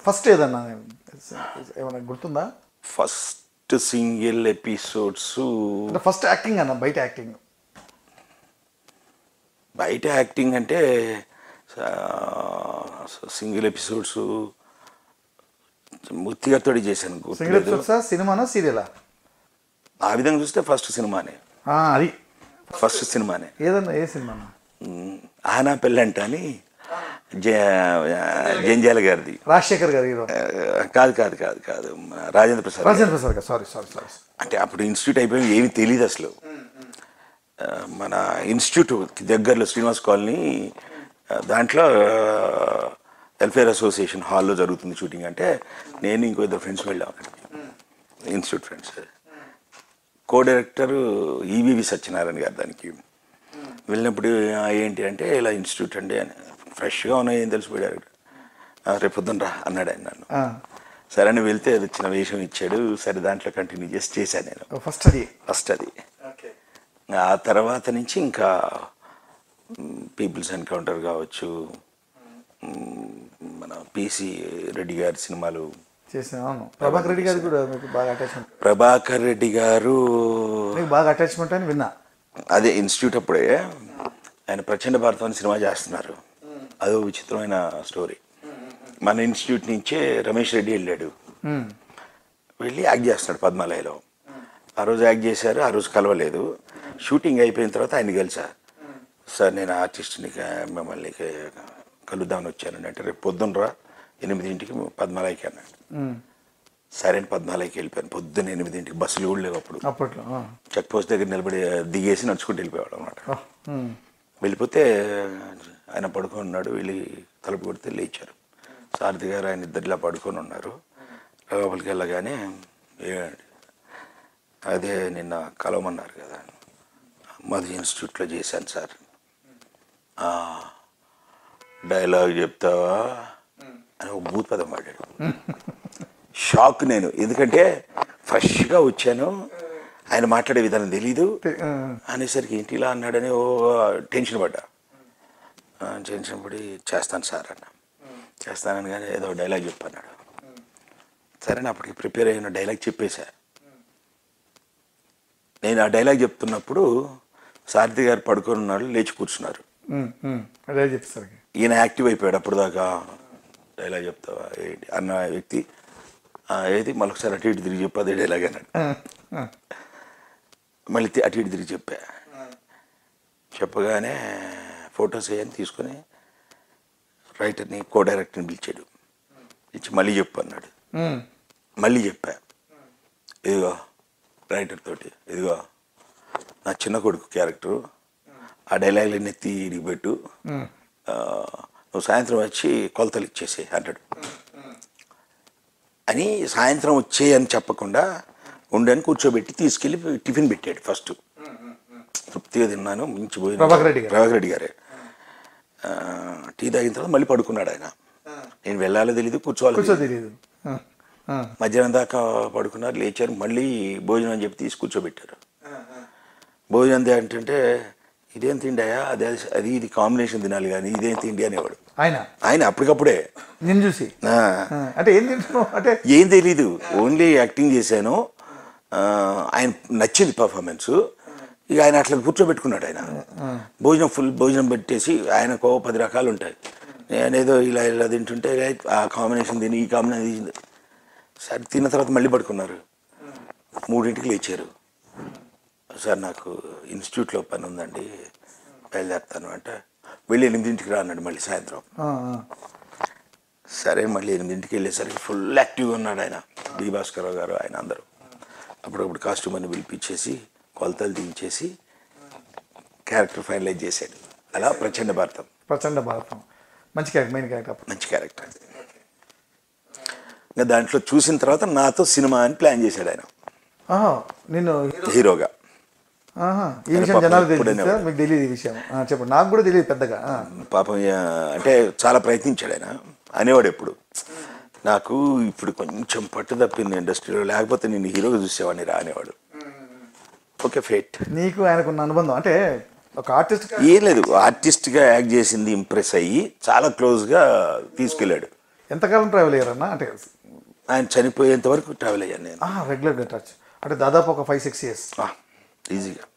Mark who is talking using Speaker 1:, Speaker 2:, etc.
Speaker 1: First ఏదన్నా ఏమన్నా గుర్తుందా
Speaker 2: ఫస్ట్ సింగిల్ ఎపిసోడ్స్
Speaker 1: అంటే ఫస్ట్ యాక్టింగ్ అన్న బయట యాక్టింగ్
Speaker 2: బయట యాక్టింగ్ అంటే సింగిల్ ఎపిసోడ్స్ ముత్తిగారితో చేశాను
Speaker 1: సింగిల్
Speaker 2: గుర్తులేదు
Speaker 1: ఎపిసోడ్సా సినిమానా సీరియలా
Speaker 2: ఆ విధంగా చూస్తే ఫస్ట్ సినిమానే
Speaker 1: అది
Speaker 2: ఫస్ట్ సినిమానే
Speaker 1: ఏదన్నా ఏ సినిమా
Speaker 2: ఉమ్, ఆనా పెళ్ళంట అని జ- జంజాల గారిది
Speaker 1: రాజశేఖర్ గారు హీరో
Speaker 2: ఆ, కాదు కాదు కాదు కాదు మన రాజేంద్ర ప్రసాద్ గారు.
Speaker 1: రాజేంద్ర ప్రసాద్ గారు సారీ సారీ సారీ
Speaker 2: అంటే అప్పుడు ఇన్స్టిట్యూట్ అయిపోయి ఏమీ తెలియదు అసలు ఆ, మన ఇన్స్టిట్యూట్ దగ్గరలో శ్రీనివాస్ కాలనీ ఆ, దాంట్లో వెల్ఫేర్ అసోసియేషన్ హాల్లో జరుగుతుంది షూటింగ్ అంటే నేను ఇంకో ఇద్దరు ఫ్రెండ్స్ వెళ్ళాం అక్కడికి institute friends co director EVV Satyanarayana గారు దానికి వెళ్ళినప్పుడు "ఆ, ఏంటి అంటే ఇలా ఇన్స్టిట్యూట్ అండి అని ఫ్రెష్గా ఉన్నాయి ఏం తెలిసిపోయాడు రేపు పొద్దున్న రా అన్నాడు ఆయన నన్ను సరే అని వెళ్తే అది చిన్న వేషం ఇచ్చాడు సరే దాంట్లో కంటిన్యూ చేసి చేశాను నేను
Speaker 1: ఫస్ట్ అది
Speaker 2: ఫస్ట్ అది ఆ తర్వాత నుంచి ఇంకా పీపుల్స్ ఎన్కౌంటర్ కావచ్చు మ్, మన పిసి రెడ్డి గారి సినిమాలు
Speaker 1: చేసాను అవును ప్రభాకర్ రెడ్డి గారు కూడా మీకు బాగా అటాచ్మెంట్
Speaker 2: ప్రభాకర్ రెడ్డి గారు
Speaker 1: మీకు బాగా అటాచ్మెంట్ అని విన్నా
Speaker 2: అదే ఇన్స్టిట్యూట్ అప్పుడే ఆయన ప్రచండ భారతం అనే సినిమా చేస్తున్నారు అదో విచిత్రమైన స్టోరీ మన ఇన్స్టిట్యూట్ నుంచే రమేష్ రెడ్డి వెళ్ళాడు
Speaker 1: మ్మ్.
Speaker 2: వెళ్ళి యాక్ట్ చేస్తున్నాడు పద్మాలయలో ఆ రోజు యాక్ట్ చేశారు ఆ రోజు కలవలేదు షూటింగ్ అయిపోయిన తర్వాత ఆయన కలిసా సార్ నేను ఆర్టిస్ట్ని క- మిమ్మల్ని క- కలుద్దామని వచ్చానండి అంటే రేపు పొద్దున్న రా ఎనిమిదింటికి పద్మాలయకి అన్నాడు
Speaker 1: మ్మ్.
Speaker 2: సరే అని పద్మాలయకి వెళ్ళిపోయాను పొద్దున్న ఎనిమిదింటికి బస్సులు కూడా లేవు అప్పుడు
Speaker 1: అప్పట్లో ఆ.
Speaker 2: చెక్ పోస్ట్ దగ్గర నిలబడి దిగేసి నడుచుకుంటూ వెళ్ళిపోయాడు అనమాట
Speaker 1: ఆ. మ్మ్.
Speaker 2: వెళ్ళిపోతే ఆయన పడుకొని ఉన్నాడు వెళ్ళి తలుపు కొడితే లేచారు సారథి గారు ఆయన ఇద్దరిలా పడుకొని ఉన్నారు లోపలికి వెళ్ళగానే "ఏంటి? అదే నిన్న కలవమన్నారు కదా మధు ఇన్స్టిట్యూట్లో చేశాను సార్ "ఆ, డైలాగ్ చెప్తావా అని ఒక భూత పదం వాడాడు షాక్ నేను ఎందుకంటే ఫ్రెష్గా వచ్చాను ఆయన మాట్లాడే విధానం తెలీదు
Speaker 1: తె- ఆ.
Speaker 2: అనేసరికి ఏంటి ఇలా అన్నాడని ఓ టెన్షన్ పడ్డా ఆ, టెన్షన్ పడి చేస్తాను సార్ అన్న చేస్తానని కానీ ఏదో డైలాగ్ చెప్పన్నాడు సరే నేను అప్పటికి ప్రిపేర్ అయిన డైలాగ్ చెప్పేశా నేను ఆ డైలాగ్ చెప్తున్నప్పుడు సారథి గారు పడుకొని ఉన్నాడు లేచి కూర్చున్నారు
Speaker 1: మ్మ్. మ్మ్. అదే చెప్తారు
Speaker 2: ఈయన యాక్టివ్ అయిపోయాడు అప్పుడు దాకా డైలాగ్ చెప్తావా ఏంటి అన్న వ్యక్తి "ఆ, ఏది మళ్ళొకసారి అటు ఇటు తిరిగి చెప్పు అదే డైలాగ్ అన్నాడు మళ్ళీ తి- అటు ఇటు తిరిగి చెప్పా చెప్పగానే ఫొటోస్ వేయని తీసుకొని రైటర్ని కో డైరెక్టర్ని పిలిచాడు పిలిచి మళ్ళీ చెప్పు అన్నాడు మళ్ళీ చెప్పా ఇదిగో రైటర్ తోటి ఇదిగో నా చిన్న కొడుకు క్యారెక్టరు ఆ డైలాగులన్నీ ఎత్తి ఇడికి పెట్టు ఆ, నువ్వు సాయంత్రం వచ్చి కొలతలు ఇచ్చేసి అన్నాడు అని సాయంత్రం వచ్చే అని చెప్పకుండా ఉండని కూర్చోబెట్టి తీసుకెళ్ళి టిఫిన్ పెట్టాడు ఫస్ట్ తృప్తిగా తిన్నాను మించిపోయింది
Speaker 1: ప్రభాకర్ రెడ్డి గారు.
Speaker 2: ప్రభాకర్ రెడ్డి గారే ఆ, టీ తాగిన తర్వాత మళ్ళీ పడుకున్నాడు ఆయన నేను వెళ్ళాలో తెలియదు కూర్చోవాలి
Speaker 1: కూర్చో
Speaker 2: తెలీదు.
Speaker 1: తెలియదు ఆ. ఆ.
Speaker 2: మధ్యాహ్నం దాకా పడుకున్నారు లేచారు మళ్ళీ భోజనం అని చెప్పి తీసి కూర్చోబెట్టారు భోజనం తే అంటే ఇదేం తిండాయా అదే అది ఇది కాంబినేషన్ తినాలి కానీ ఇదేం తిండి అనేవాడు
Speaker 1: ఆయన
Speaker 2: ఆయన అప్పటికప్పుడే
Speaker 1: నిన్ను చూసి
Speaker 2: ఆ,
Speaker 1: ఆ. అంటే ఏం తింటున్నావు అంటే
Speaker 2: ఏం తెలీదు ఓన్లీ యాక్టింగ్ చేశాను ఆ, ఆయన నచ్చింది పర్ఫార్మెన్స్ ఇక ఆయన అట్లా కూర్చోబెట్టుకున్నాడు ఆయన భోజనం ఫుల్ భోజనం పెట్టేసి ఆయనకు ఓ పది రకాలు ఉంటాయి నేనేదో ఇలా ఇలా తింటుంటే ఆ కాంబినేషన్ తిని ఈ కాంబినేషన్ సరే తిన్న తర్వాత మళ్ళీ పడుకున్నారు మూడింటికి లేచారు సార్ నాకు ఇన్స్టిట్యూట్లో పని ఉందండి బయలుదేరుతాను అంటే వెళ్ళి ఎనిమిదింటికి రా అన్నాడు మళ్ళీ సాయంత్రం
Speaker 1: ఆ, ఆ.
Speaker 2: సరే మళ్ళీ ఎనిమిదింటికి వెళ్ళేసరికి ఫుల్ యాక్టివ్గా ఉన్నాడు ఆయన బి భాస్కరరావు గారు ఆయన అందరూ అప్పుడప్పుడు కాస్ట్యూమ్ అని పిలిపించేసి కొలతలు దించేసి క్యారెక్టర్ ఫైనలైజ్ చేశాడు అలా ప్రచండ భారతం
Speaker 1: ప్రచండ భారతం మంచి క్యారెక్టర్ మెయిన్ క్యారెక్టర్
Speaker 2: మంచి క్యారెక్టర్ ఇంకా దాంట్లో చూసిన తర్వాత నాతో సినిమా అని ప్లాన్ చేశాడు ఆయన
Speaker 1: ఆహా నిన్ను
Speaker 2: హీరోగా
Speaker 1: ఆహా ఈ
Speaker 2: ఆయన
Speaker 1: విషయం
Speaker 2: పాపం
Speaker 1: జనాలు
Speaker 2: ఎప్పుడైనా
Speaker 1: తెలియదు మీకు తెలియదు ఈ విషయం ఆ, చెప్పండి నాకు కూడా తెలియదు పెద్దగా ఆ.
Speaker 2: పాపం ఆ, అంటే చాలా ప్రయత్నించాడు ఆయన అనేవాడు ఎప్పుడు నాకు ఇప్పుడు కొంచెం పట్టు తప్పింది ఇండస్ట్రీలో లేకపోతే నేను హీరోగా చూసేవాడిని రా అనేవాడు ఓకే ఫేట్
Speaker 1: నీకు ఆయనకున్న అనుబంధం అంటే ఒక ఆర్టిస్ట్
Speaker 2: ఏం లేదు ఆర్టిస్ట్గా యాక్ట్ చేసింది ఇంప్రెస్ అయ్యి చాలా క్లోజ్గా తీసుకెళ్ళాడు
Speaker 1: ఎంతకాలం ట్రావెల్ అయ్యారన్నా అంటే
Speaker 2: ఆయన చనిపోయేంత వరకు ట్రావెల్ అయ్యాను నేను
Speaker 1: రెగ్యులర్గా టచ్ అంటే దాదాపు ఒక ఫైవ్ సిక్స్ ఇయర్స్
Speaker 2: ఈజీగా